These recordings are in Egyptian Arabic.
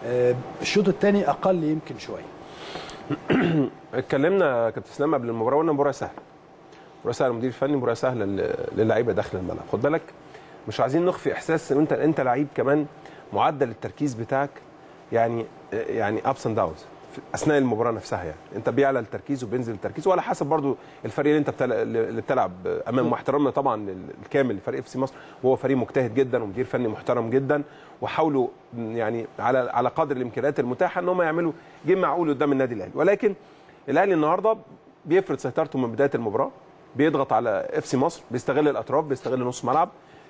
آه، الشوط الثاني اقل يمكن شويه اتكلمنا كابتن اسلام قبل المباراه قلنا مباراه سهله مباراه سهله المدير الفني مباراه سهله لل- للعيبه داخل الملعب خد بالك مش عايزين نخفي احساس ان انت انت لعيب كمان معدل التركيز بتاعك يعني يعني ابس اند داونز اثناء المباراه نفسها يعني انت بيعلى التركيز وبينزل التركيز وعلى حسب برضو الفريق اللي انت بتلعب اللي بتلعب امام واحترامنا طبعا الكامل لفريق اف سي مصر وهو فريق مجتهد جدا ومدير فني محترم جدا وحاولوا يعني على على قدر الامكانيات المتاحه ان هم يعملوا جيم معقول قدام النادي الاهلي ولكن الاهلي النهارده بيفرض سيطرته من بدايه المباراه بيضغط على اف سي مصر بيستغل الاطراف بيستغل نص ملعب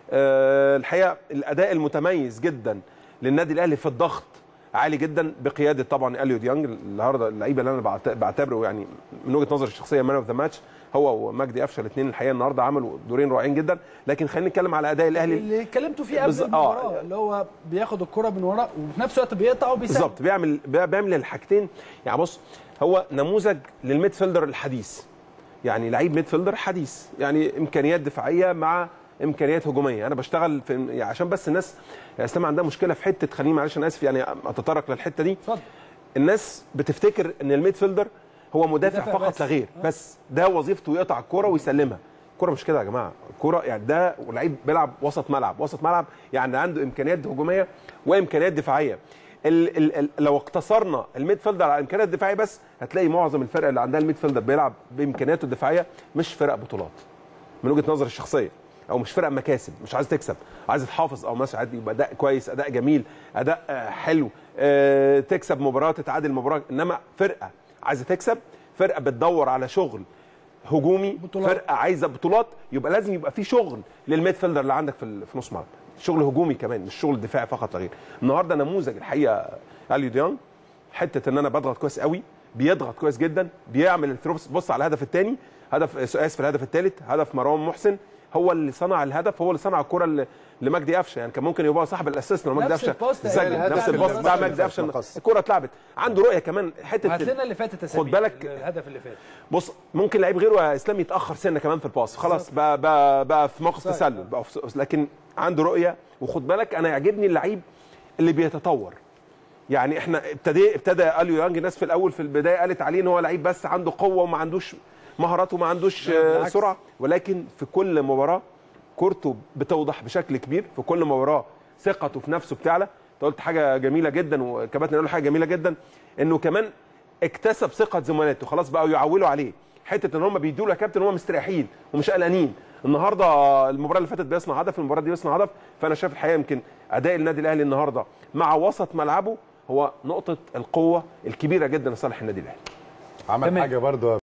أه الحقيقه الاداء المتميز جدا للنادي الاهلي في الضغط عالي جدا بقياده طبعا اليو ديانج النهارده اللعيبه اللي انا بعت- بعتبره يعني من وجهه نظري الشخصيه مان اوف ذا ماتش هو ومجدي قفشه الاثنين الحقيقه النهارده عملوا دورين رائعين جدا لكن خلينا نتكلم على اداء الاهلي اللي اتكلمتوا فيه قبل بز- آه. المباراه اللي هو بياخد الكره من ورا وفي نفس الوقت بيقطع وبيسجل بالظبط بيعمل بي- بيعمل الحاجتين يعني بص هو نموذج للميد فيلدر الحديث يعني لعيب ميد فيلدر حديث يعني امكانيات دفاعيه مع امكانيات هجوميه انا بشتغل في يعني عشان بس الناس يا اسلام عندها مشكله في حته خليني معلش انا اسف يعني اتطرق للحته دي اتفضل الناس بتفتكر ان الميد فيلدر هو مدافع مدافع فقط بس. لا غير بس ده وظيفته يقطع الكوره ويسلمها الكوره مش كده يا جماعه الكوره يعني ده لعيب بيلعب وسط ملعب وسط ملعب يعني عنده امكانيات هجوميه وامكانيات دفاعيه ال ال ال لو اقتصرنا الميد فيلدر على الامكانيات الدفاعيه بس هتلاقي معظم الفرق اللي عندها الميد فيلدر بيلعب بامكانياته الدفاعيه مش فرق بطولات من وجهه نظري الشخصيه او مش فرق مكاسب مش عايز تكسب عايز تحافظ او مثلا عايز يبقى اداء كويس اداء جميل اداء آه، حلو آه، تكسب مباراه تتعادل مباراه انما فرقه عايزه تكسب فرقه بتدور على شغل هجومي بطولات. فرقه عايزه بطولات يبقى لازم يبقى في شغل للميد فيلدر اللي عندك في ال- في نص ملعب شغل هجومي كمان مش شغل دفاعي فقط لا غير النهارده نموذج الحقيقه اليو ديانج حته ان انا بضغط كويس قوي بيضغط كويس جدا بيعمل الثروبس بص على الهدف الثاني هدف اسف الهدف الثالث هدف مروان محسن هو اللي صنع الهدف هو اللي صنع الكره ل- لمجدي قفشه يعني كان ممكن يبقى صاحب الاسيست لو مجدي نفس قفشه الباص سجل تقريباً. نفس الهدف الباص اللي بتاع فات مجدي قفشه مقص. الكره اتلعبت عنده رؤيه كمان حته هات لنا اللي فاتت يا خد سمير، بالك- الهدف اللي فات بص ممكن لعيب غيره يا اسلام يتاخر سنه كمان في الباص خلاص بقى بقى, بقى في موقف صحيح. تسلل بقى في لكن عنده رؤيه وخد بالك انا يعجبني اللعيب اللي بيتطور يعني احنا ابتدى ابتدى اليو يانج ناس في الاول في البدايه قالت عليه ان هو لعيب بس عنده قوه وما عندوش مهارات وما عندوش لا، آه، بالعكس. سرعه ولكن في كل مباراه كورته بتوضح بشكل كبير في كل مباراه ثقته في نفسه بتعلى انت قلت حاجه جميله جدا وكباتن قالوا حاجه جميله جدا انه كمان اكتسب ثقه زملاته خلاص بقوا يعولوا عليه حته ان هم بيدوا له يا كابتن هم مستريحين ومش قلقانين النهارده المباراه اللي فاتت بيصنع هدف المباراه دي بيصنع هدف فانا شايف الحقيقه يمكن اداء النادي الاهلي النهارده مع وسط ملعبه هو نقطه القوه الكبيره جدا لصالح النادي الاهلي عمل تمام. حاجه برضه